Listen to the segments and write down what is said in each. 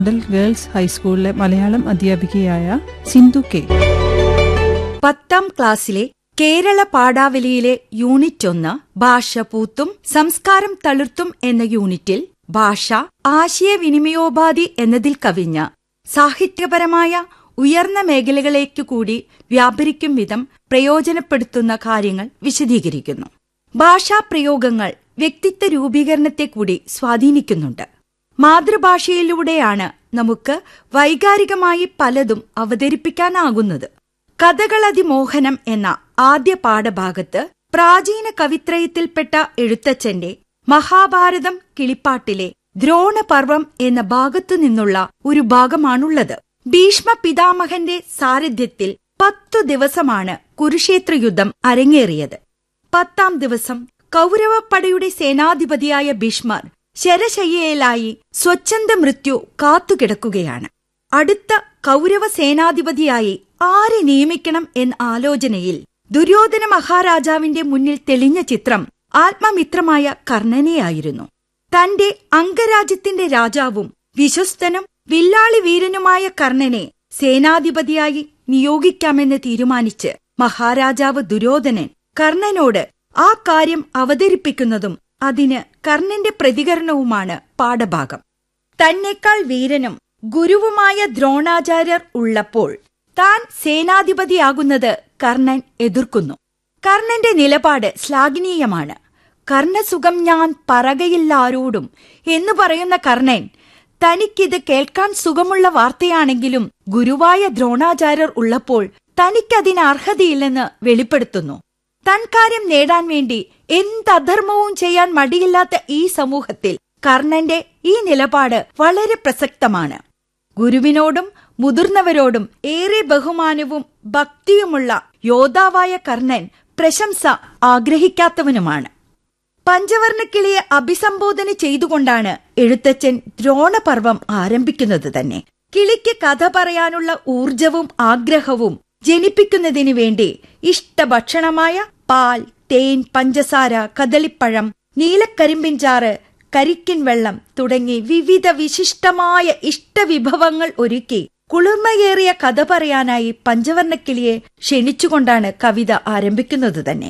model girls ഹൈസ്കൂളിലെ മലയാളം അധ്യാപികയായ Sindhu K പത്താം ക്ലാസ്സിലെ കേരള പാഠാവലിയിലെ യൂണിറ്റ് ഒന്ന് ഭാഷ പൂത്തും സംസ്കാരം തളിർത്തും എന്ന യൂണിറ്റിൽ ഭാഷ ആശയവിനിമയോപാധി എന്നതിൽ കവിഞ്ഞ സാഹിത്യപരമായ ഉയർന്ന മേഖലകളിലേക്കു കൂടി വ്യാപരിക്കും വിധം പ്രയോജനപ്പെടുത്തുന്ന കാര്യങ്ങൾ വിശദീകരിക്കുന്നു ഭാഷാപ്രയോഗങ്ങൾ വ്യക്തിത്വ രൂപീകരണത്തെ കൂടി സ്വാധീനിക്കുന്നുണ്ട് മാതൃഭാഷയിലൂടെയാണ് നമുക്ക് വൈകാരികമായി പലതും അവതരിപ്പിക്കാനാകുന്നത് കഥകളതിമോഹനം എന്ന ആദ്യ പാഠഭാഗത്ത് പ്രാചീന കവിത്രയത്തിൽപ്പെട്ട എഴുത്തച്ഛന്റെ മഹാഭാരതം കിളിപ്പാട്ടിലെ ദ്രോണപർവം എന്ന ഭാഗത്തു നിന്നുള്ള ഒരു ഭാഗമാണുള്ളത് ഭീഷ്മ പിതാമഹന്റെ സാരഥ്യത്തിൽ പത്തു ദിവസമാണ് കുരുക്ഷേത്ര യുദ്ധം അരങ്ങേറിയത് പത്താം ദിവസം കൗരവപ്പടയുടെ സേനാധിപതിയായ ഭീഷ്മർ ശരശയ്യയിലായി സ്വച്ഛന്ത മൃത്യു കാത്തുകിടക്കുകയാണ് അടുത്ത കൗരവ സേനാധിപതിയായി ആരെ നിയമിക്കണം എന്ന ആലോചനയിൽ ദുര്യോധന മഹാരാജാവിന്റെ മുന്നിൽ തെളിഞ്ഞ ചിത്രം ആത്മമിത്രമായ കർണനെയായിരുന്നു തന്റെ അംഗരാജ്യത്തിന്റെ രാജാവും വിശ്വസ്തനും വില്ലാളി വീരനുമായ കർണനെ സേനാധിപതിയായി നിയോഗിക്കാമെന്ന് തീരുമാനിച്ച് മഹാരാജാവ് ദുര്യോധനൻ കർണനോട് ആ കാര്യം അവതരിപ്പിക്കുന്നതും അതിന് കർണന്റെ പ്രതികരണവുമാണ് പാഠഭാഗം തന്നെക്കാൾ വീരനും ഗുരുവുമായ ദ്രോണാചാര്യർ ഉള്ളപ്പോൾ താൻ സേനാധിപതിയാകുന്നത് കർണൻ എതിർക്കുന്നു കർണന്റെ നിലപാട് ശ്ലാഘനീയമാണ് കർണസുഖം ഞാൻ പറകയില്ലാരോടും എന്ന് പറയുന്ന കർണൻ തനിക്കിത് കേൾക്കാൻ സുഖമുള്ള വാർത്തയാണെങ്കിലും ഗുരുവായ ദ്രോണാചാര്യർ ഉള്ളപ്പോൾ തനിക്കതിന് അർഹതയില്ലെന്ന് വെളിപ്പെടുത്തുന്നു തൻ കാര്യം നേടാൻ വേണ്ടി എന്തധർമ്മവും ചെയ്യാൻ മടിയില്ലാത്ത ഈ സമൂഹത്തിൽ കർണന്റെ ഈ നിലപാട് വളരെ പ്രസക്തമാണ് ഗുരുവിനോടും മുതിർന്നവരോടും ഏറെ ബഹുമാനവും ഭക്തിയുമുള്ള യോദ്ധാവായ കർണൻ പ്രശംസ ആഗ്രഹിക്കാത്തവനുമാണ് പഞ്ചവർണക്കിളിയെ അഭിസംബോധന ചെയ്തുകൊണ്ടാണ് എഴുത്തച്ഛൻ ദ്രോണപർവം ആരംഭിക്കുന്നത് തന്നെ കിളിക്ക് കഥ പറയാനുള്ള ഊർജവും ആഗ്രഹവും ജനിപ്പിക്കുന്നതിനു വേണ്ടി ഇഷ്ടഭക്ഷണമായ പാൽ തേൻ പഞ്ചസാര കദളിപ്പഴം നീലക്കരിമ്പിൻചാറ് കരിക്കിൻ വെള്ളം തുടങ്ങി വിവിധ വിശിഷ്ടമായ ഇഷ്ടവിഭവങ്ങൾ ഒരുക്കി കുളിർമയേറിയ കഥ പറയാനായി പഞ്ചവർണക്കിളിയെ ക്ഷണിച്ചുകൊണ്ടാണ് കവിത ആരംഭിക്കുന്നത് തന്നെ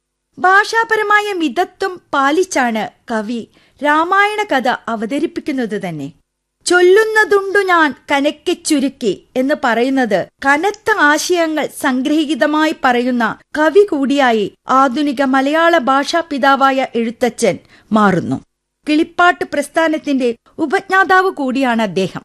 ഭാഷാപരമായ മിതത്വം പാലിച്ചാണ് കവി രാമായണ കഥ അവതരിപ്പിക്കുന്നത് തന്നെ ചൊല്ലുന്നതുണ്ടു ഞാൻ കനക്കെ ചുരുക്കി എന്ന് പറയുന്നത് കനത്ത ആശയങ്ങൾ സംഗ്രഹീതമായി പറയുന്ന കവി കൂടിയായി ആധുനിക മലയാള ഭാഷാ പിതാവായ എഴുത്തച്ഛൻ മാറുന്നു കിളിപ്പാട്ട് പ്രസ്ഥാനത്തിന്റെ ഉപജ്ഞാതാവ് കൂടിയാണ് അദ്ദേഹം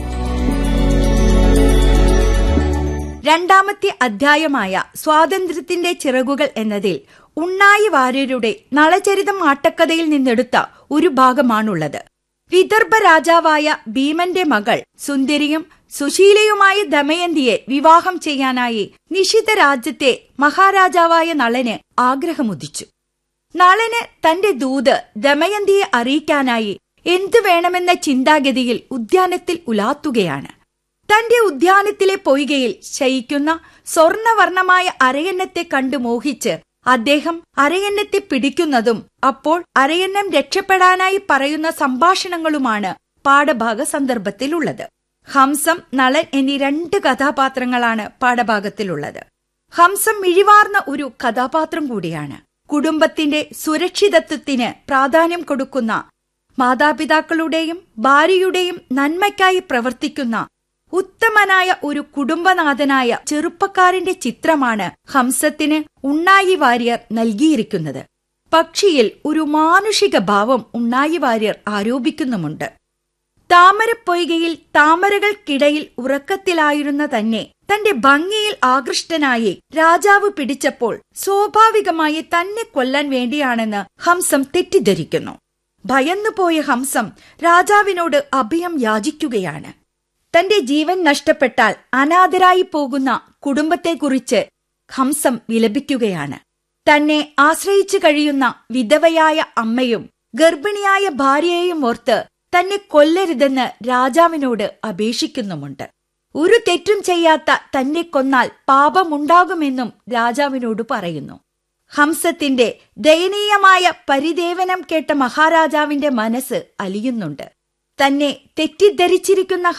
രണ്ടാമത്തെ അധ്യായമായ സ്വാതന്ത്ര്യത്തിന്റെ ചിറകുകൾ എന്നതിൽ ഉണ്ണായി വാര്യരുടെ നളചരിതം ആട്ടക്കഥയിൽ നിന്നെടുത്ത ഒരു ഭാഗമാണുള്ളത് വിദർഭ രാജാവായ ഭീമന്റെ മകൾ സുന്ദരിയും സുശീലയുമായ ദമയന്തിയെ വിവാഹം ചെയ്യാനായി നിഷിത രാജ്യത്തെ മഹാരാജാവായ നളന് ആഗ്രഹമുദിച്ചു നളന് തന്റെ ദൂത് ദമയന്തിയെ അറിയിക്കാനായി എന്തു വേണമെന്ന ചിന്താഗതിയിൽ ഉദ്യാനത്തിൽ ഉലാത്തുകയാണ് തന്റെ ഉദ്യാനത്തിലെ പൊയ്കയിൽ ശയിക്കുന്ന സ്വർണവർണമായ അരയന്നത്തെ കണ്ടു മോഹിച്ച് അദ്ദേഹം അരയന്നത്തെ പിടിക്കുന്നതും അപ്പോൾ അരയന്നം രക്ഷപ്പെടാനായി പറയുന്ന സംഭാഷണങ്ങളുമാണ് പാഠഭാഗ സന്ദർഭത്തിലുള്ളത് ഹംസം നളൻ എന്നീ രണ്ട് കഥാപാത്രങ്ങളാണ് പാഠഭാഗത്തിലുള്ളത് ഹംസം മിഴിവാർന്ന ഒരു കഥാപാത്രം കൂടിയാണ് കുടുംബത്തിന്റെ സുരക്ഷിതത്വത്തിന് പ്രാധാന്യം കൊടുക്കുന്ന മാതാപിതാക്കളുടെയും ഭാര്യയുടെയും നന്മയ്ക്കായി പ്രവർത്തിക്കുന്ന ഉത്തമനായ ഒരു കുടുംബനാഥനായ ചെറുപ്പക്കാരന്റെ ചിത്രമാണ് ഹംസത്തിന് ഉണ്ണായി വാര്യർ നൽകിയിരിക്കുന്നത് പക്ഷിയിൽ ഒരു മാനുഷിക ഭാവം ഉണ്ണായി വാര്യർ ആരോപിക്കുന്നുമുണ്ട് താമരപ്പൊയ്കയിൽ താമരകൾക്കിടയിൽ ഉറക്കത്തിലായിരുന്ന തന്നെ തന്റെ ഭംഗിയിൽ ആകൃഷ്ടനായി രാജാവ് പിടിച്ചപ്പോൾ സ്വാഭാവികമായി തന്നെ കൊല്ലാൻ വേണ്ടിയാണെന്ന് ഹംസം തെറ്റിദ്ധരിക്കുന്നു ഭയന്നുപോയ ഹംസം രാജാവിനോട് അഭയം യാചിക്കുകയാണ് തന്റെ ജീവൻ നഷ്ടപ്പെട്ടാൽ അനാഥരായി പോകുന്ന കുടുംബത്തെക്കുറിച്ച് ഹംസം വിലപിക്കുകയാണ് തന്നെ ആശ്രയിച്ചു കഴിയുന്ന വിധവയായ അമ്മയും ഗർഭിണിയായ ഭാര്യയെയും ഓർത്ത് തന്നെ കൊല്ലരുതെന്ന് രാജാവിനോട് അപേക്ഷിക്കുന്നുമുണ്ട് ഒരു തെറ്റും ചെയ്യാത്ത തന്നെ കൊന്നാൽ പാപമുണ്ടാകുമെന്നും രാജാവിനോട് പറയുന്നു ഹംസത്തിന്റെ ദയനീയമായ പരിദേവനം കേട്ട മഹാരാജാവിന്റെ മനസ്സ് അലിയുന്നുണ്ട് തന്നെ തെറ്റിദ്ധരിച്ചിരിക്കുന്ന